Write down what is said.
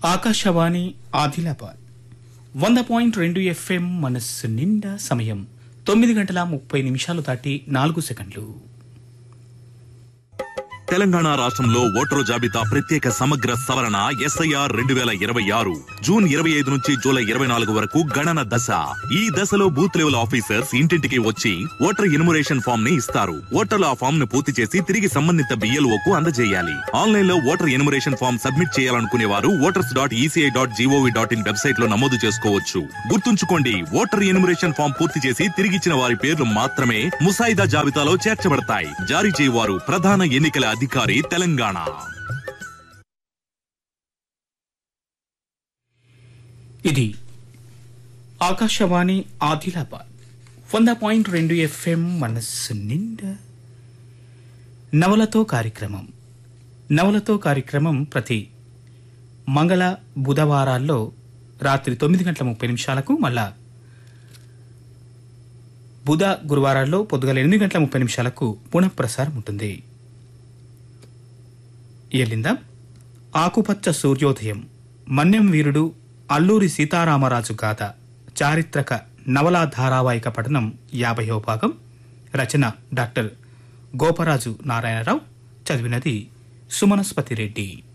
ఆకాశవాణి ఆదిలాబాద్ వంద పాయింట్ రెండు ఎఫ్ఎం మనస్సు నిండా సమయం తొమ్మిది గంటల ముప్పై నిమిషాలు దాటి నాలుగు సెకండ్లు తెలంగాణ రాష్ట్రంలో ఓటరు జాబితా ప్రత్యేక సమగ్ర సవరణ ఎస్ఐఆర్ రెండు వేల ఇరవై ఆరు జూన్ ఇరవై ఐదు నుంచి జూలై ఇరవై నాలుగు వరకు గణన దశ ఈ దశలో బూత్ లెవెల్ ఆఫీసర్స్ ఇంటింటికి వచ్చి ఓటర్ ఎన్యుమరేషన్ ఫామ్ ని ఇస్తారు ఓటర్లు ఆ ఫామ్ ను పూర్తి చేసి తిరిగి సంబంధిత BLO కు అందజేయాలి ఆన్లైన్ లో ఓటర్ ఎన్యుమరేషన్ ఫామ్ సబ్మిట్ చేయాలనుకునే వారు voters dot ECI dot G O V dot in website లో నమోదు చేసుకోవచ్చు గుర్తుంచుకోండి ఓటర్ ఎన్యుమరేషన్ ఫామ్ పూర్తి చేసి తిరిగిచ్చిన వారి పేర్లు మాత్రమే ముసాయిదా జాబితాలో చేర్చబడతాయి జారీ చేయవారు ప్రధాన ఎన్నికల అధికారి తెలంగాణ ఇది ఆకాశవాణి ఆదిలాబాద్ వంద పాయింట్ రెండు ఎఫ్ఎం మనస్సు నిండా నవలతో కార్యక్రమం నవలతో కార్యక్రమం ప్రతి మంగళ బుధవారాల్లో రాత్రి తొమ్మిది గంటల ముప్పై నిమిషాలకు మళ్ళా బుధ గురువారాల్లో పొద్దుగల ఎనిమిది గంటల ముప్పై నిమిషాలకు పునఃప్రసారం ఉంటుంది ఎల్లిందా ఆకుపచ్చ సూర్యోదయం మన్యం వీరుడు అల్లూరి సీతారామరాజు గాథ చారిత్రక నవలా ధారావాహిక పఠనం యాభైవ భాగం రచన డాక్టర్ గోపరాజు నారాయణరావు చదివినది సుమనస్పతి రెడ్డి